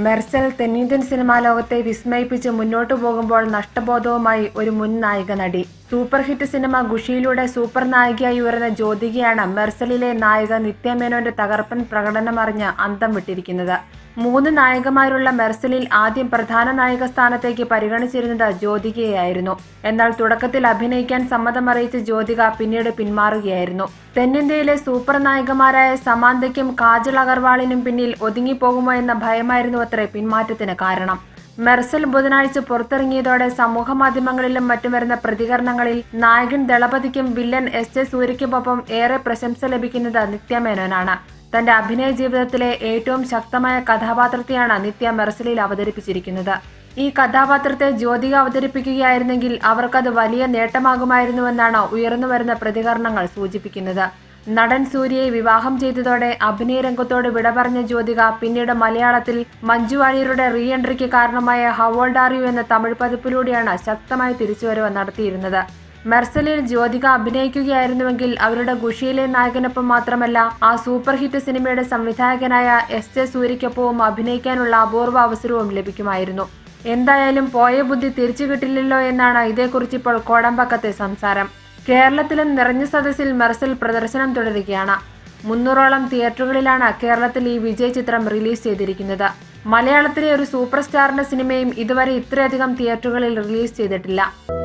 മെർസൽ തെന്നിന്ത്യൻ സിനിമാ ലോകത്തെ വിസ്മയിപ്പിച്ച് മുന്നോട്ടു പോകുമ്പോൾ നഷ്ടബോധവുമായി ഒരു മുൻ നായിക നടി സൂപ്പർ ഹിറ്റ് സിനിമ ഖുഷിയിലൂടെ സൂപ്പർ നായികയായി ഉയർന്ന ജ്യോതികയാണ് മെർസലിലെ നായിക നിത്യമേനോന്റെ തകർപ്പൻ പ്രകടനമറിഞ്ഞ് അന്തം വിട്ടിരിക്കുന്നത് മൂന്ന് നായകമാരുള്ള മെർസലിൽ ആദ്യം പ്രധാന നായിക സ്ഥാനത്തേക്ക് പരിഗണിച്ചിരുന്നത് ജ്യോതികയായിരുന്നു എന്നാൽ തുടക്കത്തിൽ അഭിനയിക്കാൻ സമ്മതമറിയിച്ച ജ്യോതിക പിന്നീട് പിന്മാറുകയായിരുന്നു തെന്നിന്ത്യയിലെ സൂപ്പർ നായികമാരായ സമാന്തയ്ക്കും കാജൽ അഗർവാളിനും പിന്നിൽ ഒതുങ്ങിപ്പോകുമോ എന്ന ഭയമായിരുന്നു അത്രേ പിന്മാറ്റത്തിന് കാരണം മെർസൽ ബുധനാഴ്ച പുറത്തിറങ്ങിയതോടെ സമൂഹ മാധ്യമങ്ങളിലും മറ്റും വരുന്ന പ്രതികരണങ്ങളിൽ നായകൻ ദളപതിക്കും വില്ലൻ എസ് ജെ സൂര്യയ്ക്കുമൊപ്പം ഏറെ പ്രശംസ ലഭിക്കുന്നത് നിത്യമേനോനാണ് തന്റെ അഭിനയ ജീവിതത്തിലെ ഏറ്റവും ശക്തമായ കഥാപാത്രത്തെയാണ് നിത്യ മെർസലിൽ അവതരിപ്പിച്ചിരിക്കുന്നത് ഈ കഥാപാത്രത്തെ ജ്യോതിക അവതരിപ്പിക്കുകയായിരുന്നെങ്കിൽ അവർക്കത് വലിയ നേട്ടമാകുമായിരുന്നുവെന്നാണ് ഉയർന്നുവരുന്ന പ്രതികരണങ്ങൾ സൂചിപ്പിക്കുന്നത് നടൻ സൂര്യയെ വിവാഹം ചെയ്തതോടെ അഭിനയ രംഗത്തോട് വിട പറഞ്ഞ ജ്യോതിക പിന്നീട് മലയാളത്തിൽ മഞ്ജു വാര്യരുടെ റീ എൻട്രിക്ക് കാരണമായ ഹവോൾഡ് ആർ യു എന്ന തമിഴ് പതിപ്പിലൂടെയാണ് ശക്തമായ തിരിച്ചുവരവ് നടത്തിയിരുന്നത് മെർസലിൽ ജ്യോതിക അഭിനയിക്കുകയായിരുന്നുവെങ്കിൽ അവരുടെ ഖുഷിയിലെ നായകനൊപ്പം മാത്രമല്ല ആ സൂപ്പർ ഹിറ്റ് സിനിമയുടെ സംവിധായകനായ എസ് ജെ സൂര്യയ്ക്കൊപ്പവും അഭിനയിക്കാനുള്ള അപൂർവ അവസരവും ലഭിക്കുമായിരുന്നു എന്തായാലും പോയ ബുദ്ധി തിരിച്ചു കിട്ടില്ലല്ലോ എന്നാണ് ഇതേക്കുറിച്ച് ഇപ്പോൾ കോടമ്പക്കത്തെ സംസാരം കേരളത്തിലും നിറഞ്ഞ സദസ്സിൽ മെർസൽ പ്രദർശനം തുടരുകയാണ് മുന്നൂറോളം തിയേറ്ററുകളിലാണ് കേരളത്തിൽ ഈ വിജയ് ചിത്രം റിലീസ് ചെയ്തിരിക്കുന്നത് മലയാളത്തിലെ ഒരു സൂപ്പർ സ്റ്റാറിന്റെ സിനിമയും ഇതുവരെ ഇത്രയധികം തിയേറ്ററുകളിൽ റിലീസ് ചെയ്തിട്ടില്ല